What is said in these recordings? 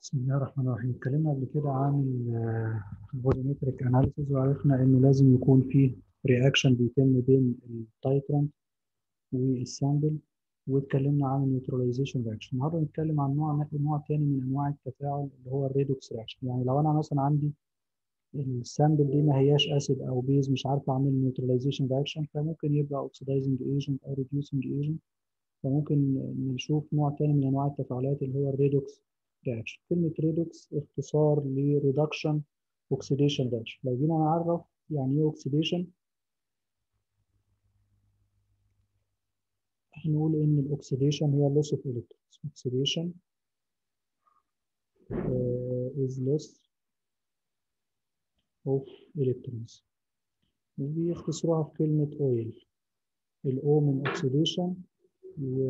بسم الله الرحمن الرحيم اتكلمنا قبل كده عن الفوليومتريك اناليسيز وعرفنا ان لازم يكون فيه رياكشن بيتم بين التايترانت والسامبل واتكلمنا عن النيوتراليزيشن رياكشن النهارده نتكلم عن نوع نوع تاني من انواع التفاعل اللي هو الريدوكس رياكشن يعني لو انا مثلا عندي السامبل دي ما هياش اسيد او بيز مش عارف اعمل نيوتراليزيشن رياكشن فممكن يبقى اوكسيدايزنج ايجنت او ريديوسنج ايجنت فممكن نشوف نوع تاني من انواع التفاعلات اللي هو الريدوكس رياكشن كلمة ريدوكس اختصار لريدكشن اوكسيديشن رياكشن لو جينا نعرف يعني ايه اوكسيديشن هنقول ان الاكسيديشن هي loss of electrons oxidation uh, is loss of electrons وبيختصروها في كلمة oil الاو من oxidation و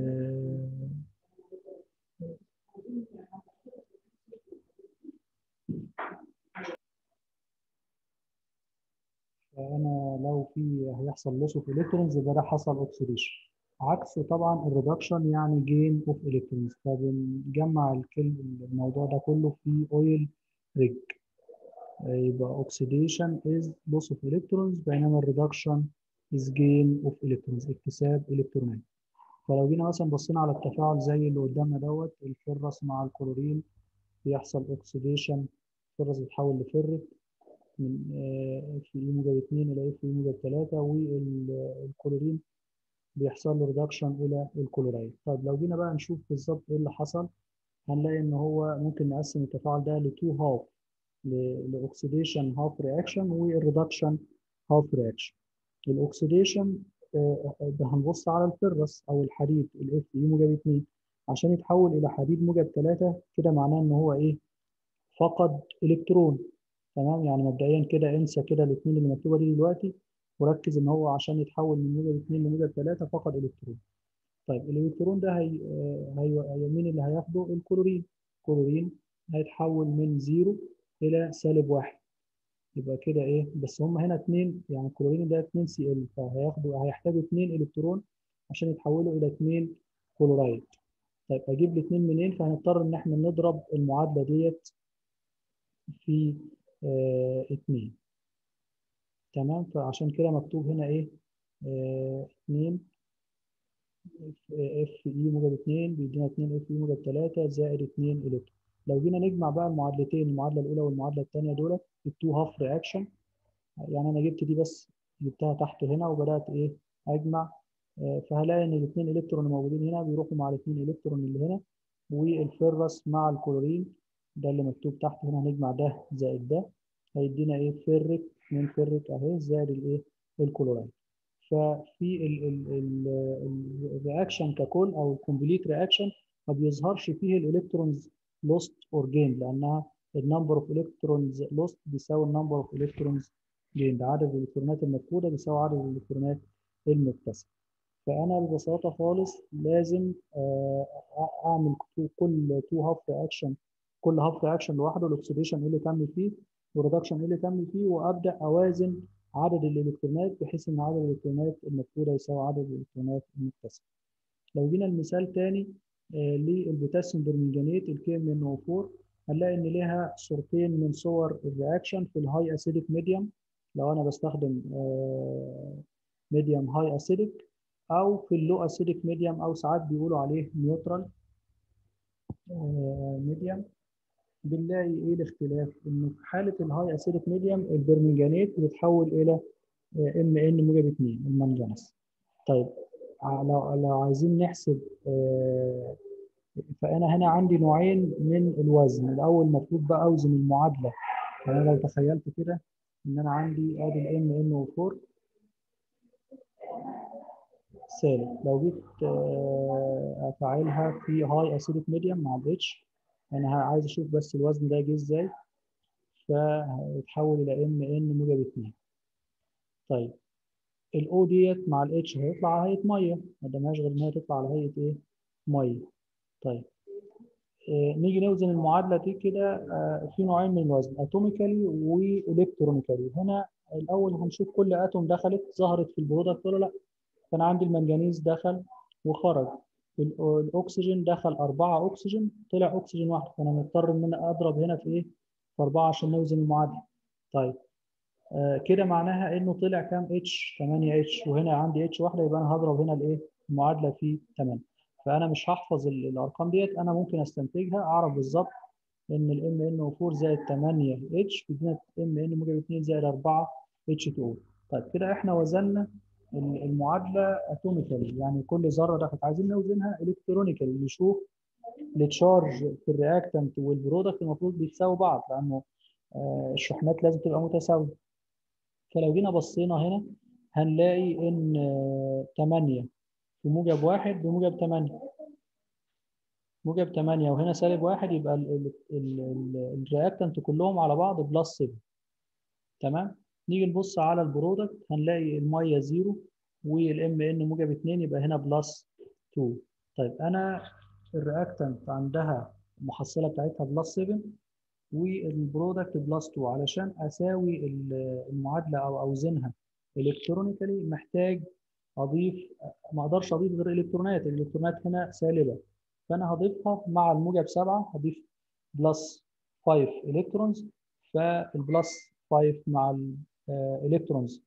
فانا لو في هيحصل لوس اوف الكترونز يبقى ده حصل اوكسيديشن عكسه طبعا الريدكشن يعني جين اوف الكترونز فبنجمع الكلم الموضوع ده كله في اويل ريج يبقى اوكسيديشن از لوس اوف الكترونز بينما الريدكشن از جين اوف الكترونز اكتساب الكترونات فلو جينا مثلا بصينا على التفاعل زي اللي قدامنا دوت الفرس مع الكلورين بيحصل اوكسيديشن الفرس بيتحول لفرت من في اي موجب 2 الى اف اي موجب 3 والكلورين بيحصل له ريدكشن الى الكلورايد طيب لو جينا بقى نشوف بالظبط ايه اللي حصل هنلاقي ان هو ممكن نقسم التفاعل ده لتو هاف لاوكسيديشن هاف رياكشن والريدكشن هاف رياكشن الاوكسيديشن هنبص على الفرس او الحديد الاف اي موجب 2 عشان يتحول الى حديد موجب 3 كده معناه ان هو ايه فقد الكترون تمام يعني مبدئيا كده انسى كده الاثنين اللي مكتوبه دي دلوقتي وركز ان هو عشان يتحول من موجب 2 لموجب 3 فقد الكترون طيب الالكترون ده هي هي مين اللي هياخده الكلورين الكلورين هيتحول من زيرو الى سالب واحد يبقى كده ايه بس هم هنا اثنين يعني الكلورين ده 2 سي ال فهياخدوا هيحتاجوا 2 الكترون عشان يتحولوا الى 2 كلورايد طيب اجيب الاثنين منين فهنضطر ان احنا نضرب المعادله ديت في اه اتنين تمام فعشان كده مكتوب هنا ايه اه اتنين اف اي موجب اتنين بيدينا اتنين اف اي موجب تلاتة زائد اتنين الكترون لو جينا نجمع بقى المعادلتين المعادلة الأولى والمعادلة الثانية دولت التو هاف رياكشن يعني أنا جبت دي بس جبتها تحت هنا وبدأت إيه أجمع اه فهلاقي إن الاثنين إلكترون الموجودين هنا بيروحوا مع الاثنين إلكترون اللي هنا والفرس مع الكلورين ده اللي مكتوب تحت هنا هنجمع ده زائد ده هيدينا ايه فرك من فرك اهي زائد الايه الكلورايد ففي الرياكشن ككل او الكومبليت رياكشن ما بيظهرش فيه الالكترونز لوست اور جين لانها النمبر اوف الكترونز لوست بيساوي النمبر اوف الكترونز جين عدد الالكترونات المفقوده بيساوي عدد الالكترونات المكتسبه فانا ببساطه خالص لازم اعمل كل تو هاف رياكشن كل هاف رياكشن لوحده الاكسيديشن ايه اللي تم فيه والريدكشن ايه اللي تم فيه وابدا اوازن عدد الالكترونات بحيث ان عدد الالكترونات المفقوده يساوي عدد الالكترونات المكتسبه. لو جينا لمثال ثاني آه للبوتاسيوم برمنجانيت الكي ام ان او 4 هنلاقي ان ليها صورتين من صور الرياكشن في الهاي اسيديك ميديوم لو انا بستخدم آه ميديوم هاي اسيديك او في اللو اسيديك ميديوم او ساعات بيقولوا عليه نيوترال آه ميديوم بنلاقي ايه الاختلاف انه في حاله الهاي اسيديك ميديوم البرمنجانيت بيتحول الى ام ان موجب 2 المنجنس طيب لو لو عايزين نحسب فانا هنا عندي نوعين من الوزن الاول المفروض بقى اوزن المعادله فانا لو تخيلت كده ان انا عندي ادي الام ان او 4 سالب لو جيت افعلها في هاي اسيديك ميديوم مع الاتش انا عايز اشوف بس الوزن ده جه ازاي فهيتحول الى ام ان موجب 2 طيب الاو ديت مع الاتش هيطلع على هيئه ميه ما قدامهاش غير ان هي تطلع على هيئه ايه ميه طيب آه نيجي نوزن المعادله دي كده آه في نوعين من الوزن اتوميكالي والكترونيكالي هنا الاول هنشوف كل اتوم دخلت ظهرت في البرودكت ولا لا فانا عندي المنجنيز دخل وخرج الاكسجين دخل 4 اكسجين طلع اكسجين واحد فانا مضطر ان انا اضرب هنا في ايه؟ في 4 عشان نوزن المعادله. طيب آه كده معناها انه طلع كام اتش؟ 8 اتش وهنا عندي اتش واحده يبقى انا هضرب هنا الايه؟ المعادله في 8. فانا مش هحفظ الارقام ديت انا ممكن استنتجها اعرف بالظبط ان الام ان او 4 زائد 8 اتش بيدينا ام ان موجب 2 زائد 4 اتش 2 او. طيب كده احنا وزننا المعادله اتوميكالي يعني كل ذره دخلت عايزين نوزنها الكترونيكالي نشوف التشارج في الرياكتنت والبرودكت المفروض بيتساووا بعض لانه الشحنات لازم تبقى متساويه فلو جينا بصينا هنا هنلاقي ان 8 في موجب 1 بموجب 8 موجب 8 وهنا سالب 1 يبقى الرياكتنت كلهم على بعض بلس 7 تمام نيجي نبص على البرودكت هنلاقي الميه 0 والام ان موجب 2 يبقى هنا بلس 2 طيب انا الرياكتنت عندها المحصله بتاعتها بلس 7 والبرودكت بلس 2 علشان اساوي المعادله او اوزنها الكترونيكالي محتاج اضيف ما اقدرش اضيف غير الكترونات الالكترونات هنا سالبه فانا هضيفها مع الموجب 7 هضيف بلس 5 الكترونز فالبلس 5 مع الالكترونز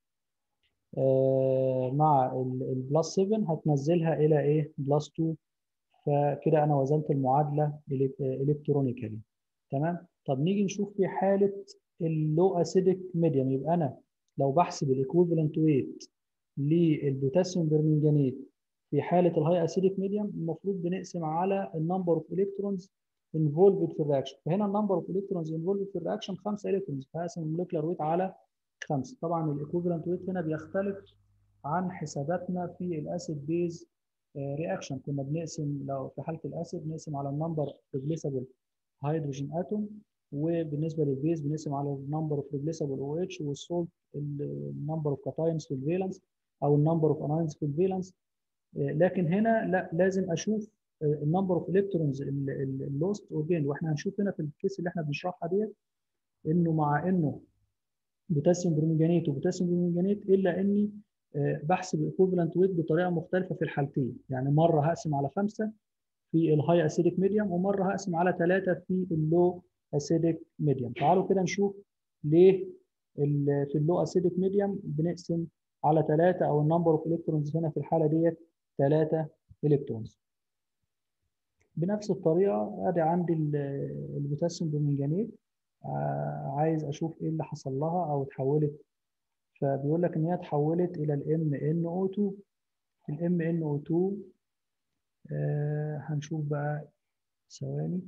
مع البلس 7 هتنزلها الى ايه بلس 2 فكده انا وزنت المعادله الكترونيكالي تمام طب نيجي نشوف في حاله اللو اسيدك ميديوم يبقى انا لو بحسب الايكويفالنت ويت للبوتاسيوم برمنجانيت في حاله الهاي اسيدك ميديوم المفروض بنقسم على النمبر اوف الكترونز انفولفد في الرياكشن فهنا النمبر اوف الكترونز انفولفد في الرياكشن 5 الكترونز فهقسم المولكيولار ويت على 5 طبعا الايكوفالنت ويت هنا بيختلف عن حساباتنا في الاسيد بيز رياكشن كنا بنقسم لو في حاله الاسيد بنقسم على النمبر ريبليسبل هيدروجين اتوم وبالنسبه للبيز بنقسم على النمبر اوف ريبليسبل او اتش والسولت النمبر اوف كاتاينز في الفالنس او النمبر اوف اناينز في الفالنس لكن هنا لا لازم اشوف النمبر اوف الكترونز اللوست اورجين واحنا هنشوف هنا في الكيس اللي احنا بنشرحها ديت انه مع انه بوتاسيوم برمنجانيت وبوتاسيوم برمنجانيت الا اني بحسب الايكوفالنت ويت بطريقه مختلفه في الحالتين يعني مره هقسم على خمسه في الهاي اسيدك ميديوم ومره هقسم على ثلاثه في اللو اسيدك ميديوم تعالوا كده نشوف ليه في اللو اسيدك ميديوم بنقسم على ثلاثه او النمبر اوف الكترونز هنا في الحاله ديت ثلاثه الكترونز بنفس الطريقه ادي عندي البوتاسيوم برمنجانيت عايز اشوف ايه اللي حصل لها او اتحولت فبيقول لك ان هي اتحولت الى الام ان او 2 الام ان او 2 آه هنشوف بقى ثواني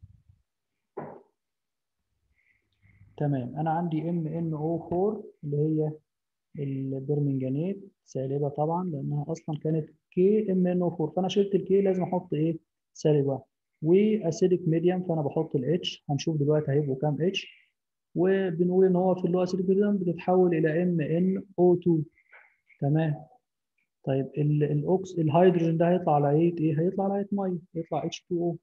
تمام انا عندي ام ان او 4 اللي هي البرمنجانيت سالبه طبعا لانها اصلا كانت كي ام ان او 4 فانا شلت الكي لازم احط ايه سالب واحد واسيدك ميديوم فانا بحط الاتش هنشوف دلوقتي هيبقوا كام اتش وبنقول ان هو في اللو اسيدك ميديوم بتتحول الى ام ان او 2 تمام طيب الاوكس الهيدروجين ده هيطلع على ايه ايه هيطلع على ايه ميه يطلع اتش 2 او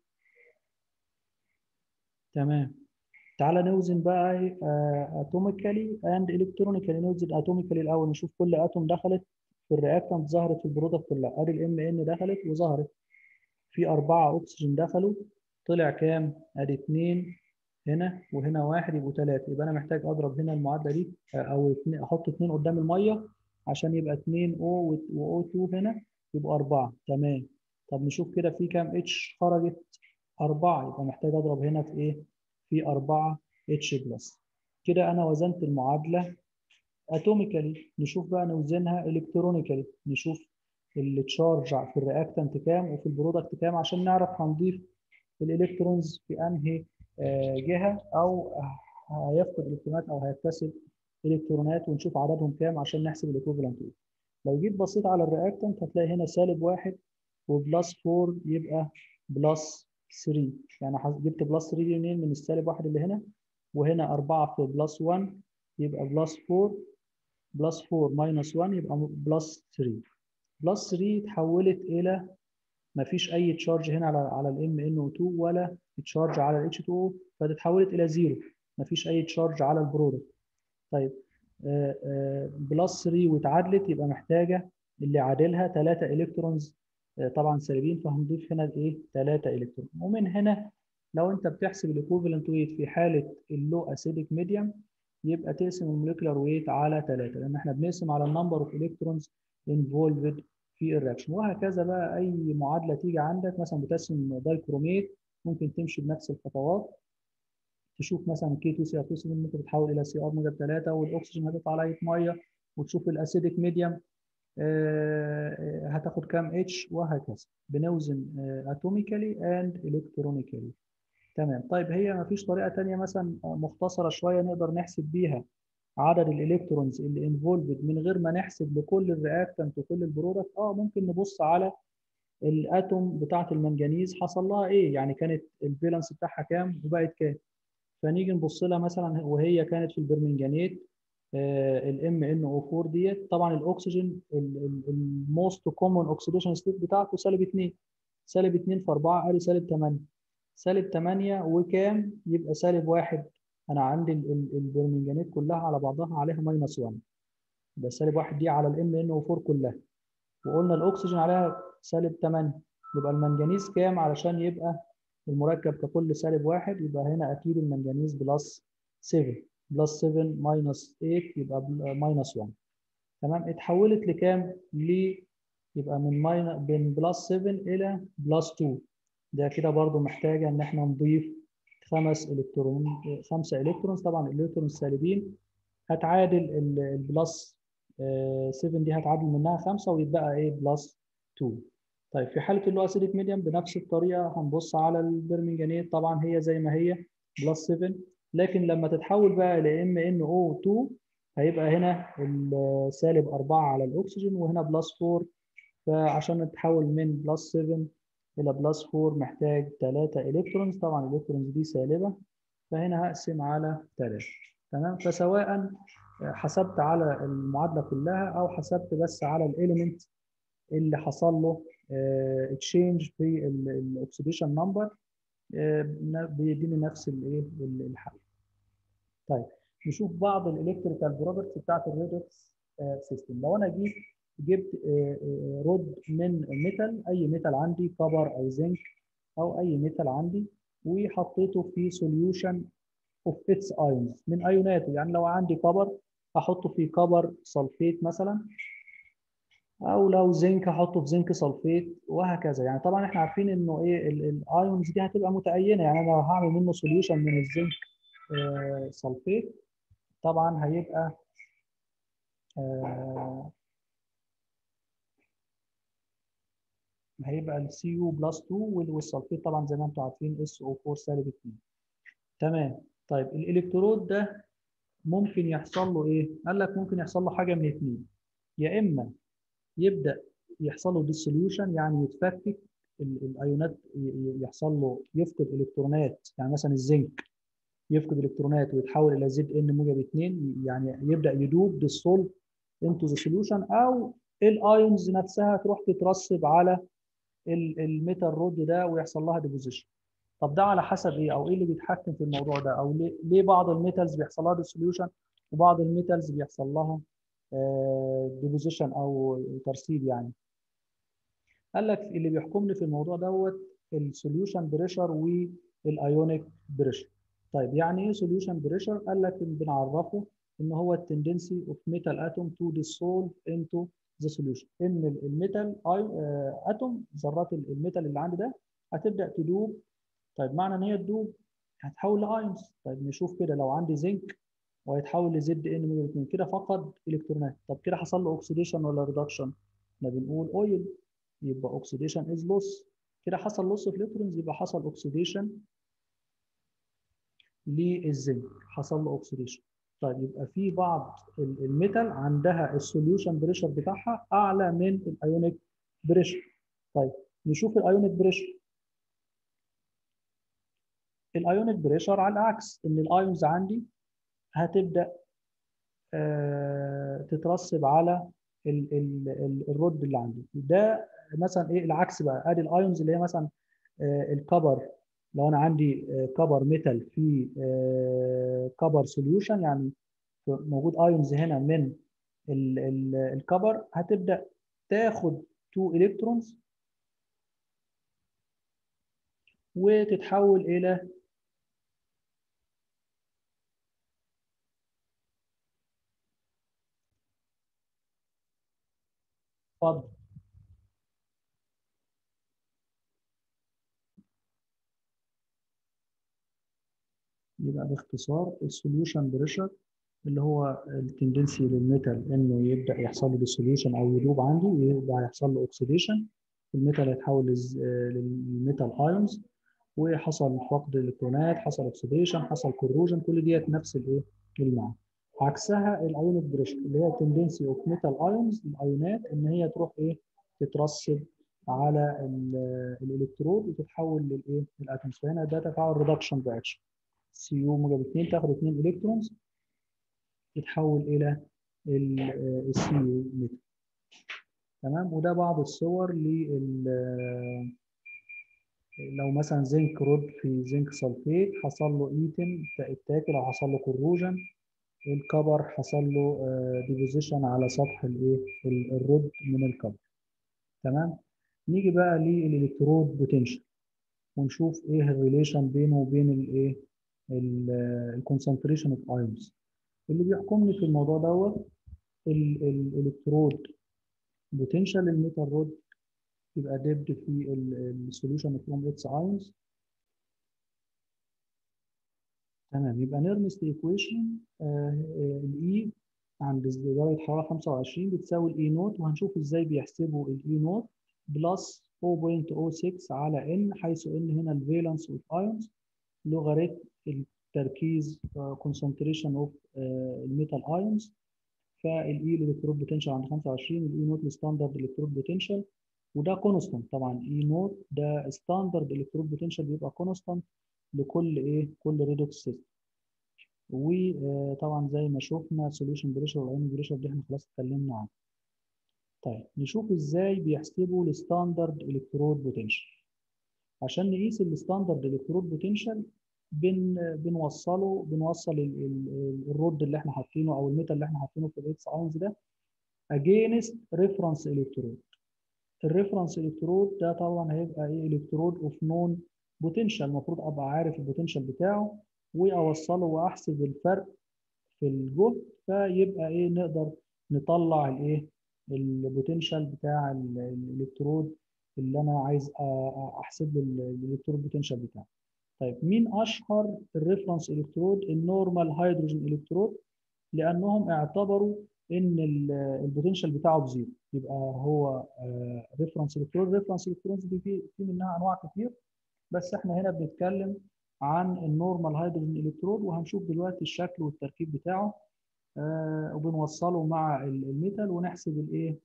تمام تعالى نوزن بقى اتوميكالي اند الكترونيكالي نوزن اتوميكالي الاول نشوف كل اتوم دخلت في الرياكتنت ظهرت في البرودكت كلها ادي الام ان دخلت وظهرت في أربعة أكسجين دخلوا طلع كام؟ أدي اتنين هنا وهنا واحد يبقوا تلاتة يبقى أنا محتاج أضرب هنا المعادلة دي أو اتنين أحط اتنين قدام المية عشان يبقى اتنين أو و O2 هنا يبقوا أربعة تمام طب نشوف كده في كام اتش خرجت أربعة يبقى محتاج أضرب هنا في إيه؟ في أربعة اتش بلس كده أنا وزنت المعادلة اتوميكالي نشوف بقى نوزنها الكترونيكالي نشوف التشارج في الرياكتنت كام وفي البرودكت كام عشان نعرف هنضيف الالكترونز في انهي جهه او هيفقد الكترونات او هيكتسب الكترونات ونشوف عددهم كام عشان نحسب الايكوفالنت لو جيت بصيت على الرياكتنت هتلاقي هنا سالب واحد وبلس 4 يبقى بلس 3 يعني جبت بلس 3 دي منين من السالب واحد اللي هنا وهنا 4 في بلس 1 يبقى بلس 4 بلس 4 ماينس 1 يبقى بلس 3 بلس 3 اتحولت الى ما فيش اي تشارج هنا على على الام ان او 2 ولا تشارج على الاتش 2 فتتحولت الى زيرو ما فيش اي تشارج على البرودكت طيب بلس 3 واتعادلت يبقى محتاجه اللي عادلها 3 الكترونز طبعا سالبين فهنضيف هنا ايه 3 الكترون ومن هنا لو انت بتحسب الايكوفالنت ويت في حاله اللو اسيديك ميديوم يبقى تقسم الموليكولار ويت على 3 لان احنا بنقسم على النمبر اوف الكترونز انفولفد في الرياكشن وهكذا بقى اي معادله تيجي عندك مثلا بوتاسيوم دايكروميت ممكن تمشي بنفس الخطوات تشوف مثلا كي 2 سي ار 2 7 ممكن تتحول الى سي ار موجب 3 والاكسجين هتطلع عليه ميه وتشوف الاسيديك ميديوم هتاخد كام اتش وهكذا بنوزن اتوميكالي اند الكترونيكالي تمام طيب هي ما فيش طريقه ثانيه مثلا مختصره شويه نقدر نحسب بيها عدد الالكترونز اللي انفولفد من غير ما نحسب لكل الرياكتنت وكل البرودكت اه ممكن نبص على الاتوم بتاعه المنجنيز حصل لها ايه يعني كانت الفالنس بتاعها كام وبقت كام فنيجي نبص لها مثلا وهي كانت في البرمنجانيت الام ان او 4 ديت طبعا الاكسجين الموست كومن اوكسيديشن ستيت بتاعته سالب 2 سالب 2 في 4 ادي سالب 8 سالب 8 وكام يبقى سالب 1 انا عندي البرمنجانيت كلها على بعضها عليها ماينس 1 يبقى سالب 1 دي على الام ان او 4 كلها وقلنا الاكسجين عليها سالب 8 يبقى المنجنيز كام علشان يبقى المركب ككل سالب 1 يبقى هنا اكيد المنجنيز بلس 7 بلس 7 ماينس 8 يبقى ماينس 1 تمام اتحولت لكام؟ ل يبقى من ماينس من بلس 7 الى بلس 2 ده كده برضو محتاجه ان احنا نضيف خمس الكترون خمسه الكترونز طبعا الالكترون السالبين هتعادل البلس 7 دي هتعادل منها خمسه ويتبقى ايه بلس 2 طيب في حاله اللي هو اسيديك ميديوم بنفس الطريقه هنبص على البرمنجانيت طبعا هي زي ما هي بلس 7 لكن لما تتحول بقى ل ام ان او 2 هيبقى هنا السالب 4 على الاكسجين وهنا بلس 4 فعشان نتحول من بلس 7 الى بلس 4 محتاج 3 الكترونز طبعا الالكترونز دي سالبه فهنا هقسم على 3 تمام فسواء حسبت على المعادله كلها او حسبت بس على الاليمنت اللي حصل له تشينج في الاكسيديشن نمبر بيديني نفس الايه الحل طيب نشوف بعض الالكتريكال بروبرتيز بتاعت الريدوكس سيستم لو انا جيت جبت رود من ميتال اي ميتال عندي كبر او زنك او اي ميتال عندي وحطيته في سوليوشن اوف اتس ايونز من ايوناته يعني لو عندي كبر احطه في كبر سلفيت مثلا او لو زنك احطه في زنك سلفيت وهكذا يعني طبعا احنا عارفين انه ايه الايونز دي هتبقى متأينه يعني انا لو هعمل منه سوليوشن من الزنك آه سلفيت طبعا هيبقى آه هيبقى السي يو بلس 2 والسلفيت طبعا زي ما انتم عارفين اس او 4 سالب 2 تمام طيب الالكترود ده ممكن يحصل له ايه؟ قال لك ممكن يحصل له حاجه من اثنين يا اما يبدا يحصل له ديسوليوشن يعني يتفكك الايونات يحصل له يفقد الكترونات يعني مثلا الزنك يفقد الكترونات ويتحول الى زد ان موجب 2 يعني يبدا يدوب ديسولف انتو ذا سوليوشن او الايونز نفسها تروح تترسب على الميتال رود ده ويحصل لها ديبوزيشن طب ده على حسب ايه او ايه اللي بيتحكم في الموضوع ده او ليه, ليه بعض الميتالز بيحصل لها ديسوليوشن وبعض الميتالز بيحصل لها ديبوزيشن او ترسيب يعني قال لك اللي بيحكمني في الموضوع دوت السوليوشن بريشر والايونيك بريشر طيب يعني ايه سوليوشن بريشر قال لك بنعرفه ان هو التندنسي اوف ميتال اتوم تو ديسولف انتو ذا سوليوشن ان الميتال اتوم ذرات الميتال اللي عندي ده هتبدا تدوب طيب معنى ان هي تدوب هتحول لايونز طيب نشوف كده لو عندي زنك وهيتحول لزد ان موجب 2 كده فقد الكترونات طب كده حصل له اوكسيديشن ولا ريدكشن احنا بنقول اويل يبقى اوكسيديشن از لوس كده حصل لوس اوف الكترونز يبقى حصل اوكسيديشن للزنك حصل له اوكسيديشن طيب يبقى في بعض الميتال عندها السوليوشن بريشر بتاعها اعلى من الايونيك بريشر طيب نشوف الايونيك بريشر الايونيك بريشر على العكس ان الايونز عندي هتبدا آه تترسب على ال ال ال الرد اللي عندي ده مثلا ايه العكس بقى ادي الايونز اللي هي مثلا آه الكبر لو انا عندي آه كبر ميتال في كبر سوليوشن يعني موجود ايونز هنا من ال ال الكبر هتبدا تاخد 2 الكترونز وتتحول الى اتفضل يبقى باختصار السوليوشن بريشر اللي هو التندنسي للميتال انه يبدا يحصل له ديسوليوشن او يدوب عندي يبقى هيحصل له اوكسيديشن الميتال هيتحول للميتال ايونز وحصل فقد الكترونات حصل اوكسيديشن حصل كوروجن كل ديت نفس الايه المعنى عكسها الايونيك بريشر اللي هي تندنسي اوف ميتال ايونز الايونات ان هي تروح ايه تترسب على الالكترود وتتحول للايه للاتومز فهنا ده تفاعل ريدكشن رياكشن سي يو موجب 2 تاخد 2 الكترونز تتحول الى السي يو ميتال تمام وده بعض الصور لل لو مثلا زنك رود في زنك سلفيت حصل له ايتن اتاكل او حصل له كروجن الكبر حصل له ديبوزيشن على سطح الايه الرود من الكبر تمام نيجي بقى للالكترود بوتنشال ونشوف ايه الريليشن بينه وبين الايه الكونسنتريشن اوف ايونز اللي بيحكمني في الموضوع دوت الالكترود بوتنشال الميتال رود يبقى ديبد في السوليوشن فروم اتس ايونز تمام يبقى نرمس الايكويشن الاي عند درجه حراره 25 بتساوي الاي نوت وهنشوف ازاي بيحسبوا الاي نوت بلس 0.06 على ان حيث ان هنا الفالنس اوف ايونز لوغاريتم التركيز كونسنتريشن اوف الميتال ايونز فالاي الالكترود بوتنشال عند 25 الاي نوت الستاندرد الكترود بوتنشال وده كونستانت طبعا اي نوت ده ستاندرد الكترود بوتنشال بيبقى كونستانت لكل ايه كل ريدوكس سيستم وطبعا زي ما شفنا سوليوشن بريشر والايون بريشر دي احنا خلاص اتكلمنا عنها طيب نشوف ازاي بيحسبوا الستاندرد الكترود بوتنشال عشان نقيس الستاندرد الكترود بوتنشال بن بنوصله بنوصل الرود اللي احنا حاطينه او الميتال اللي احنا حاطينه في الاكس ايونز ده اجينست ريفرنس الكترود الريفرنس الكترود ده طبعا هيبقى ايه الكترود اوف نون بوتنشال المفروض ابقى عارف البوتنشال بتاعه واوصله واحسب الفرق في الجهد فيبقى ايه نقدر نطلع الايه البوتنشال بتاع الالكترود اللي انا عايز احسب له الالكترود بوتنشال بتاعه طيب مين اشهر الريفرنس الكترود النورمال هيدروجين الكترود لانهم اعتبروا ان البوتنشال بتاعه بزيرو يبقى هو ريفرنس الكترود ريفرنس الكترودز دي في في منها انواع كتير بس احنا هنا بنتكلم عن النورمال هيدروجين الكترود وهنشوف دلوقتي الشكل والتركيب بتاعه آه وبنوصله مع الميتال ونحسب الايه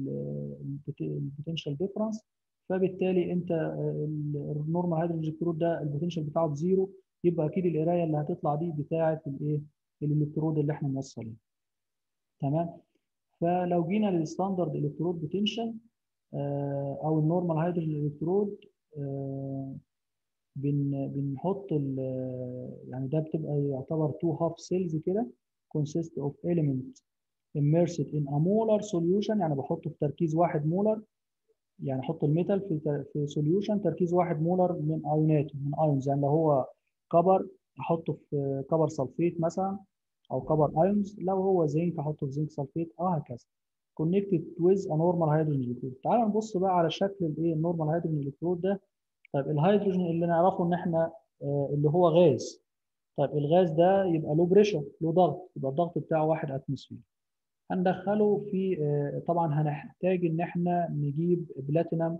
البوتنشال ديفرنس فبالتالي انت النورمال هيدروجين الكترود ده البوتنشال بتاعه بزيرو يبقى اكيد القرايه اللي هتطلع دي بتاعه الايه الالكترود اللي احنا موصلينه تمام فلو جينا للستاندرد الكترود بوتنشال آه او النورمال هيدروجين الكترود آه بن بنحط يعني ده بتبقى يعتبر تو هاف سيلز كده consist of element immersed in a molar solution يعني بحطه في تركيز واحد مولر يعني احط الميتال في في سوليوشن تركيز واحد مولر من ايونات من ايونز يعني لو هو كبر احطه في كبر سلفيت مثلا او كبر ايونز لو هو زنك احطه في زنك سلفيت او هكذا connected with a normal hydrogen electrode تعال نبص بقى على شكل الايه النورمال هيدروجين الكترود ده طيب الهيدروجين اللي نعرفه ان احنا آه اللي هو غاز طيب الغاز ده يبقى له بريشر له ضغط يبقى الضغط بتاعه 1 اتموسفير هندخله في آه طبعا هنحتاج ان احنا نجيب بلاتينم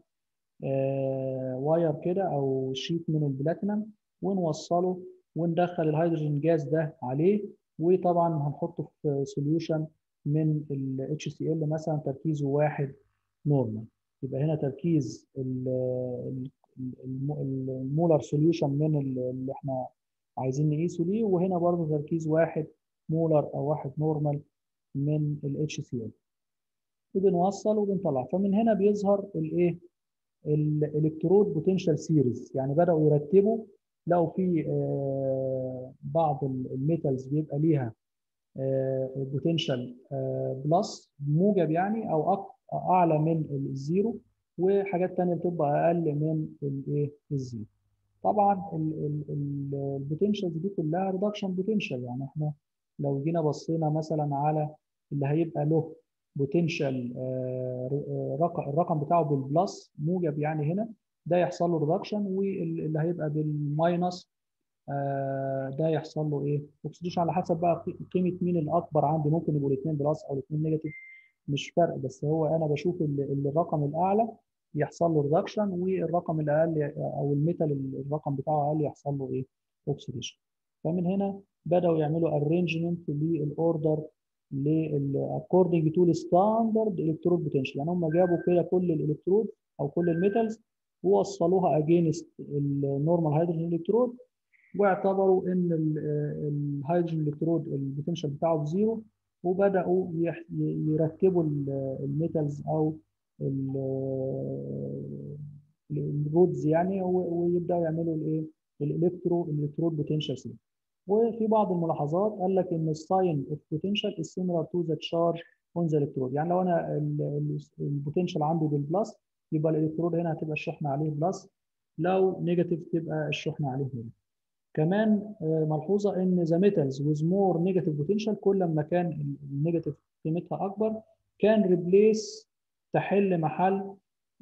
آه واير كده او شيت من البلاتينم ونوصله وندخل الهيدروجين جاز ده عليه وطبعا هنحطه في سوليوشن من ال HCl مثلا تركيزه واحد نورمال يبقى هنا تركيز المولر سوليوشن من اللي احنا عايزين نقيسه ليه وهنا برضه تركيز واحد مولر او واحد نورمال من ال HCl وبنوصل وبنطلع فمن هنا بيظهر الايه الالكترود بوتنشال سيريز يعني بداوا يرتبوا لقوا في بعض الميتالز بيبقى ليها بوتنشال بلس موجب يعني او اعلى من الزيرو وحاجات تانية بتبقى اقل من الايه الزيرو طبعا البوتنشالز دي كلها ريدكشن بوتنشال يعني احنا لو جينا بصينا مثلا على اللي هيبقى له بوتنشال الرقم بتاعه بالبلس موجب يعني هنا ده يحصل له ريدكشن واللي هيبقى بالماينس ده يحصل له ايه؟ اوكسيديشن على حسب بقى قيمه مين الاكبر عندي ممكن يبقوا الاثنين بلس او الاثنين نيجاتيف مش فرق بس هو انا بشوف اللي الرقم الاعلى يحصل له ريدكشن والرقم الاقل او الميتال الرقم بتاعه اقل يحصل له ايه؟ اوكسيديشن. فمن هنا بداوا يعملوا ارينجمنت للاوردر according to الستاندرد الكترود بوتنشال يعني هم جابوا كده كل الالكترود او كل الميتالز ووصلوها اجينست النورمال هيدروجين الكترود واعتبروا ان الهيدروجين الكترود البوتنشال بتاعه بزيرو وبداوا يركبوا الميتالز او الرودز يعني ويبداوا يعملوا الايه الالكترو الالكترود بوتنشال سيل وفي بعض الملاحظات قال لك ان الساين اوف بوتنشال از سيميلار تو ذا تشارج اون ذا الكترود يعني لو انا البوتنشال عندي بالبلس يبقى الالكترود هنا هتبقى الشحنه عليه بلس لو نيجاتيف تبقى الشحنه عليه نيجاتيف كمان ملحوظه ان ذا ميتالز ويز مور نيجاتيف بوتنشال كل ما كان النيجاتيف قيمتها اكبر كان ريبليس تحل محل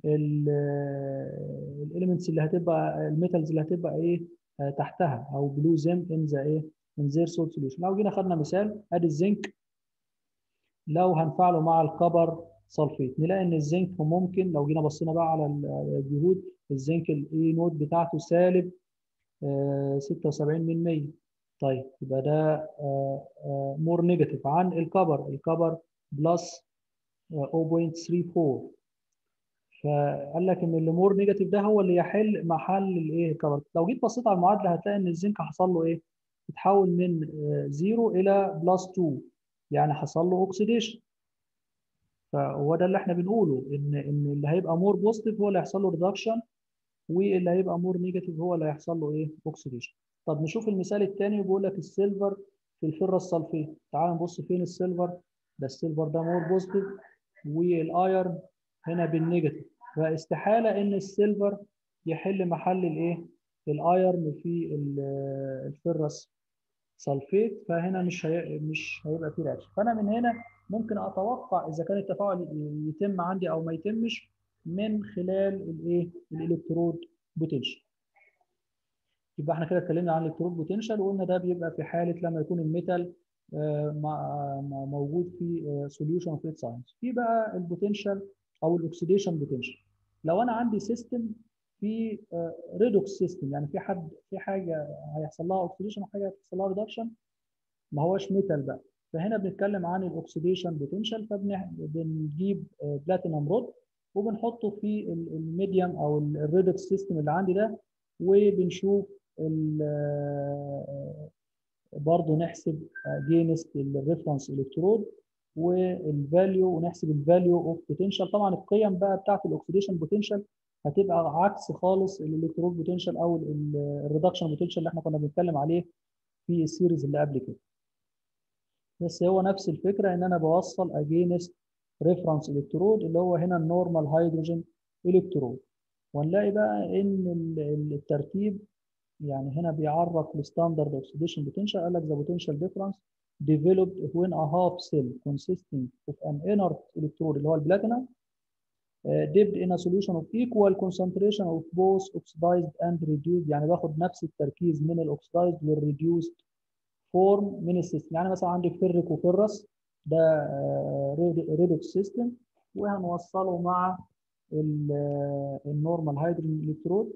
الاليمنتس اللي هتبقى الميتالز اللي هتبقى ايه تحتها او بلو زم ان ذا ايه ان زير سولت سوليوشن لو جينا خدنا مثال ادي الزنك لو هنفعله مع الكبر سلفيت نلاقي ان الزنك ممكن لو جينا بصينا بقى على الجهود الزنك الاي نوت بتاعته سالب 76 من 100 طيب يبقى ده مور نيجاتيف عن الكبر الكبر بلس 0.34 فقال لك ان اللي مور نيجاتيف ده هو اللي يحل محل الايه الكبر لو جيت بصيت على المعادله هتلاقي ان الزنك حصل له ايه اتحول من 0 الى بلس 2 يعني حصل له اوكسيديشن فهو ده اللي احنا بنقوله ان ان اللي هيبقى مور بوزيتيف هو اللي هيحصل له ريدكشن واللي هيبقى مور نيجاتيف هو اللي هيحصل له ايه اوكسيديشن طب نشوف المثال الثاني بيقول لك السيلفر في الفرة السلفيت تعال نبص فين السيلفر ده السيلفر ده مور بوزيتيف والايرن هنا بالنيجاتيف فاستحاله ان السيلفر يحل محل الايه الايرن في الفرس سلفيت فهنا مش هي... مش هيبقى فيه رياكشن فانا من هنا ممكن اتوقع اذا كان التفاعل يتم عندي او ما يتمش من خلال الايه الالكترود بوتنشال يبقى احنا كده اتكلمنا عن الالكترود بوتنشال وقلنا ده بيبقى في حاله لما يكون الميتال موجود في سوليوشن اوف ساينس في بقى البوتنشال او الاكسيديشن بوتنشال لو انا عندي سيستم في ريدوكس سيستم يعني في حد في حاجه هيحصل لها اوكسيديشن وحاجه هيحصل لها ريدكشن ما هوش ميتال بقى فهنا بنتكلم عن الاكسيديشن بوتنشال فبنجيب بلاتينم رود وبنحطه في الميديم او الريدوكس سيستم اللي عندي ده وبنشوف برضه نحسب جينست الريفرنس الكترود والفاليو ونحسب الفاليو اوف بوتنشال طبعا القيم بقى بتاعت الاكسيديشن بوتنشال هتبقى عكس خالص الالكترود بوتنشال او الريدكشن بوتنشال اللي احنا كنا بنتكلم عليه في السيريز اللي قبل كده بس هو نفس الفكره ان انا بوصل اجينست ريفرنس الكترود اللي هو هنا النورمال هيدروجين الكترود ونلاقي بقى ان الترتيب يعني هنا بيعرف الستاندرد اوكسيديشن بوتنشال قال لك ذا بوتنشال ديفرنس developed when a half cell consisting of an inert electrode اللي هو البلاتينم uh, dipped in a solution of equal concentration of both oxidized and reduced يعني باخد نفس التركيز من الاوكسيدايزد والريديوست فورم من السيستم يعني مثلا عندي فيريك وفيرس ده ريدوكس سيستم وهنوصله مع النورمال هيدروجين الكترود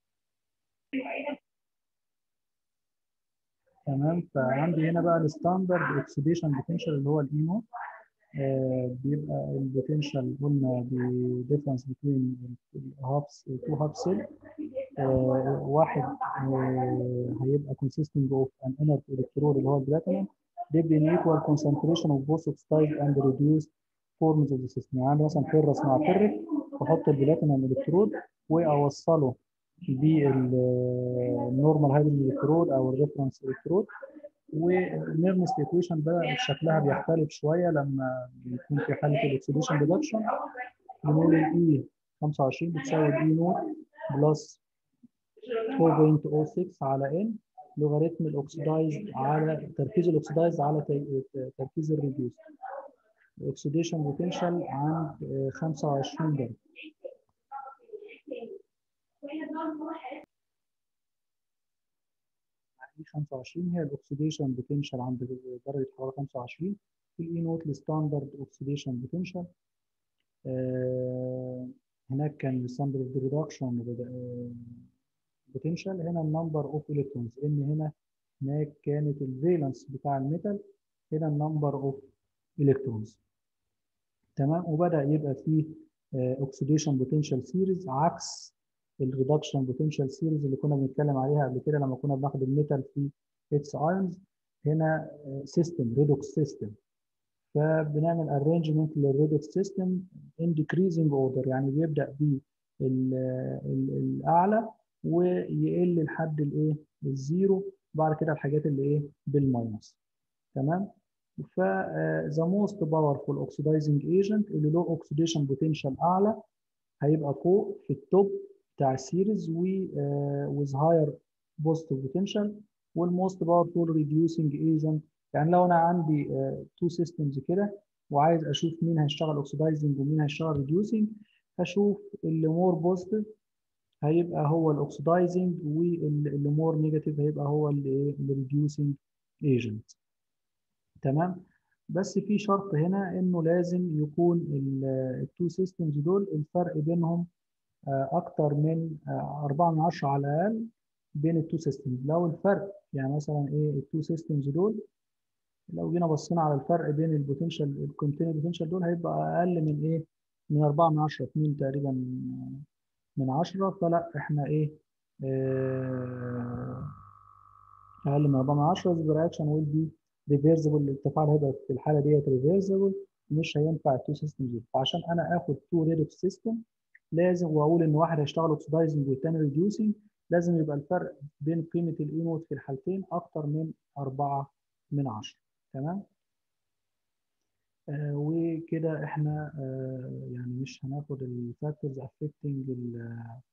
تمام فعندي هنا بقى الستاندرد اوكسيديشن بوتنشال اللي هو الاينو آه بيبقى البوتنشال قلنا بديفرنس بين هابس تو هاب سيل واحد آه هيبقى consisting of an inert electrode اللي هو البلاتينum dipped in equal concentration of both oxidized and reduced forms of the system يعني مثلا فيرس مع فيرك واحط البلاتينم الكترود واوصله بالنورمال هيدروجين الكترود او الريفرنس الكترود والنيرنست ايكويشن بقى شكلها بيختلف شويه لما بيكون في حاله الاكسيديشن ريدكشن بنقول الاي 25 بتساوي الاي نوت بلس 0.06 على n لوغاريتم الاكسدايزد على تركيز الاكسدايزد على تركيز الريديوس الاكسيديشن بوتنشال عند 25 درجه 25 هي الاكسيديشن بوتنشال عند درجه حراره 25 في الاي نوت الستاندرد اوكسيديشن بوتنشال هناك كان الستاندرد ريدكشن بوتنشال هنا النمبر اوف الكترونز ان هنا هناك كانت الفالنس بتاع الميتال هنا النمبر اوف الكترونز تمام وبدا يبقى فيه اوكسيديشن بوتنشال سيريز عكس الريدكشن بوتنشال سيريز اللي كنا بنتكلم عليها قبل كده لما كنا بناخد الميتال في اتس ايونز هنا سيستم ريدوكس سيستم فبنعمل ارينجمنت للريدوكس سيستم ان ديكريزنج اوردر يعني بيبدا بالاعلى ويقل لحد الايه الزيرو بعد كده الحاجات اللي ايه بالماينس تمام ف ذا موست باورفول اوكسيدايزنج ايجنت اللي له اوكسيديشن بوتنشال اعلى هيبقى فوق في التوب بتاع السيريز و with higher positive potential والموست باورفول ريديوسنج ايجنت يعني لو انا عندي تو سيستمز كده وعايز اشوف مين هيشتغل اوكسيدايزنج ومين هيشتغل ريديوسنج هشوف اللي مور بوزيتيف هيبقى هو الاوكسيدايزنج واللي مور نيجاتيف هيبقى هو اللي الريديوسنج ايجنت تمام بس في شرط هنا انه لازم يكون التو سيستمز دول الفرق بينهم اكتر من 4 من 10 على الاقل بين التو سيستمز لو الفرق يعني مثلا ايه التو سيستمز دول لو جينا بصينا على الفرق بين البوتنشال الكونتينر بوتنشال دول هيبقى اقل من ايه من 4 من 10 2 تقريبا من 10 فلا احنا ايه آه اقل من 4 من 10 the reaction will be reversible التفاعل هيبقى في الحاله ديت reversible مش هينفع التو سيستم دول فعشان انا اخد تو ريدوكس سيستم لازم واقول ان واحد هيشتغل اوكسيدايزنج والتاني ريديوسنج لازم يبقى الفرق بين قيمه الاي نوت في الحالتين اكتر من 4 من 10 تمام آه وكده احنا آه يعني مش هناخد الفاكتورز افكتنج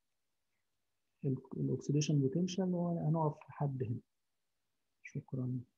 الاكسيديشن بوتنشال وهنقف لحد هنا شكرا